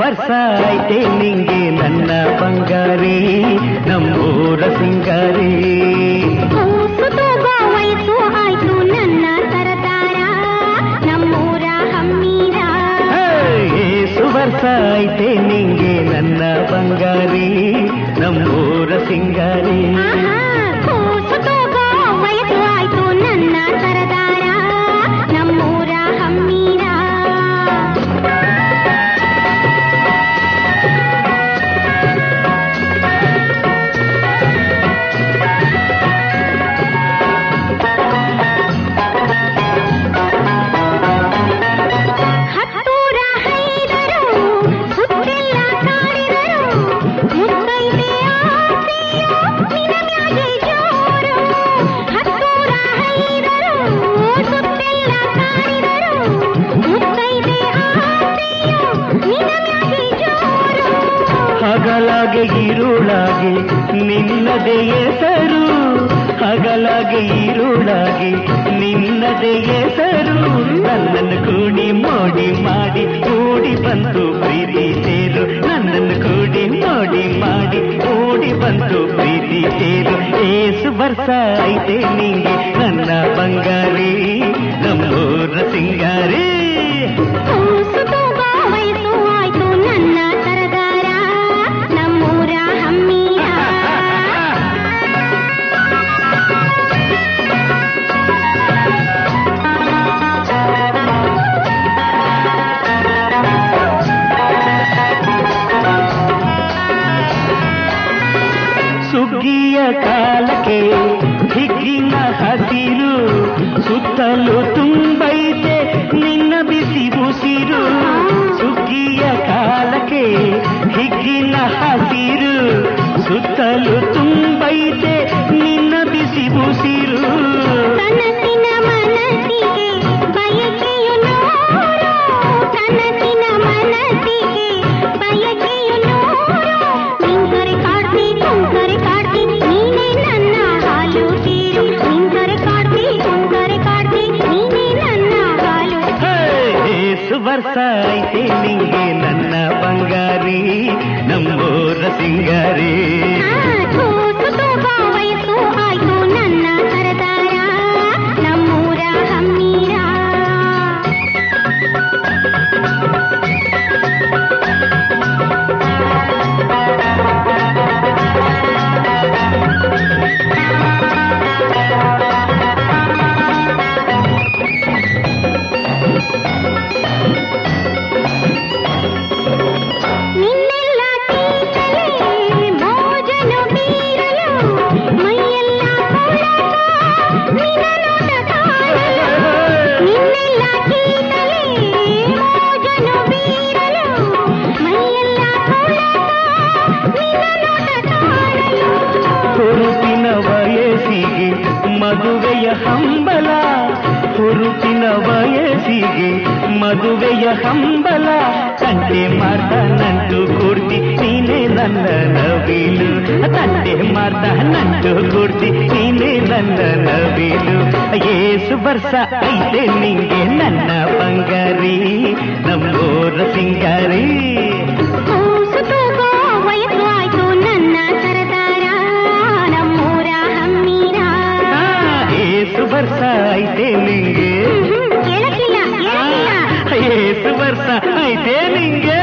ವರ್ಷ ಐತೆ ನಿಂಗೆ ನನ್ನ ಬಂಗಾರಿ ನಮ್ಮೂರ ಸಿಂಗಾರಿ ಕೂಸು ತೂಗೋ ವಯಸ್ಸು ಆಯ್ತು ನನ್ನ ಸರದಾರ ನಮ್ಮೂರ ಹಮ್ಮೀರ ಏಸು ವರ್ಷ ಐತೆ ನಿಂಗೆ ನನ್ನ ಬಂಗಾರಿ ನಮ್ಮೂರ ಸಿಂಗಾರಿ ಆಹಾ, ಕೂಸು ತೂಗೋ ವಯಸ್ಸು ಆಯ್ತು ನನ್ನ ಸರದಾರ ನಮ್ಮೂರ ಹಮ್ಮೀರ ಹತ್ತೂರ ಹೈದರು ಸುತ್ತೆಲ್ಲ ಕಾಡಿದರು ಮುತ್ತೈದೆ ಆಸೆಯು ನಿನ ಮ್ಯಾಗೆ ಜೋರು ಹತ್ತೂರ ಹೈದರು ಸುತ್ತೆಲ್ಲ ಕಾಡಿದರು ಮುತ್ತೈದೆ ಆಸೆಯು ನಿನ ಮ್ಯಾಗೆ ಜೋರು ಹಗಲಾಗೆ ಇರುಳಾಗೆ ನಿನ್ನದೇ ಹೆಸರು ಹಗಲಾಗೆ ಇರುಳಾಗೆ ನಿನ್ನದೇ ಹೆಸರು ನನ್ನನ್ನು ಕೂಡಿ ಮೋಡಿ ಮಾಡಿ ಕೂಡಿ ಬಂತು ಪ್ರೀತಿ ಸೇರು ನನ್ನನ್ನು ಕೂಡಿ ಮೋಡಿ ಮಾಡಿ ಕೂಡಿ ಬಂತು ಪ್ರೀತಿ ಸೇರು ಏಸು ವರ್ಷ ಐತೆ ನಿಂಗೆ ನನ್ನ ಬಂಗಾರಿ ನಮ್ಮೂರ ಸಿಂಗಾರಿ ಕೂಸು ತೂಗೋ ವಯಸ್ಸು ಆಯ್ತು ನನ್ನ ಸರದಾರ ನಮ್ಮೂರ ಹಮ್ಮೀರ ಸುಗ್ಗಿಯ ಕಾಲಕ್ಕೆ ಹಿಗ್ಗಿನ ಹಸಿರು ಸುತ್ತಲೂ ತುಂಬೈತೆ ನಿನ್ನ ಬಿಸಿ ಉಸಿರು ಸುಗ್ಗಿಯ ಕಾಲಕ್ಕೆ ಹಿಗ್ಗಿನ ಹಸಿರು ಸುತ್ತಲೂ ತುಂಬೈತೆ ನಿನ್ನ ಬಿಸಿ ಉಸಿರು ಕನಸಿನ ಮನಸ್ಸಿಗೆ ಬಯಕೆಯು ನೂರು ಕನಸಿನ ಮನಸ್ಸಿಗೆ ಬಯಕೆಯು ನೂರು ನಿಂತರೆ ಕಾಡ್ತಿ ಕುಂತರೆ ಕಾಡ್ತಿ ನೀನೇ ನನ್ನ ಹಾಲು ತೀರು ನಿಂತರೆ ಕಾಡ್ತಿ ಕುಂತರೆ ಕಾಡ್ತಿ ನೀನೇ ನನ್ನ ಹಾಲು ಏಸು ವರ್ಷ ಐತೆ ನಿಂಗೆ ನನ್ನ ಬಂಗಾರಿ ನಮ್ಮೂರ ಸಿಂಗಾರಿ ಕೂಸು ತೂಗೋ ವಯಸ್ಸು ಆಯ್ತು ನನ್ನ ಸರದಾರ ನಮ್ಮೂರ ಹಮ್ಮೀರ ನಿನ್ನೆಲ್ಲ ತೀಟಲೆ ಭೋಜನು ಬೀರಲು ಮೈಯೆಲ್ಲ ಕೊಳಕ ನಿನ್ನ ನೋಟ ಕಾಣಲು ನಿನ್ನೆಲ್ಲ ತೀಟಲೆ ಭೋಜನು ಬೀರಲು ಮೈಯೆಲ್ಲ ಕೊಳಕ ನಿನ್ನ ನೋಟ ಕಾಣಲು ಹುರುಪಿನ ವಯಸ್ಸಿಗೆ ಮದುವೆಯ ಹಂಬಲ ಹುರುಪಿನ ವಯಸ್ಸಿಗೆ ಮದುವೆಯ ಹಂಬಲ ತಂದೆ ಮಾರ್ದ ನಂಟು ಕೊಡ್ತಿ ನೀನೇ ನನ್ನ ನವಿಲು ತಂದೆ ಮಾರ್ದ ನಂಟು ಕೊಡ್ತಿ ನೀನೇ ನನ್ನ ನವಿಲು ಏಸು ವರ್ಷ ಐತೆ ನಿಂಗೆ ನನ್ನ ಬಂಗಾರಿ ನಮ್ಮೂರ ಸಿಂಗಾರಿ ಕೂಸು ತೂಗೋ ವಯಸ್ಸು ಆಯ್ತು ನನ್ನ ಸರದಾರ ನಮ್ಮೂರ ಹಮ್ಮೀರ ಆ, ಏಸು ವರ್ಷ ಐತೆ ನಿಂಗೆ ಕೇಳಕ್ಕಿಲ್ಲ ಕೇಳಕ್ಕಿಲ್ಲ ಏಸು ವರ್ಷ ಐತೆ ನಿಂಗೆ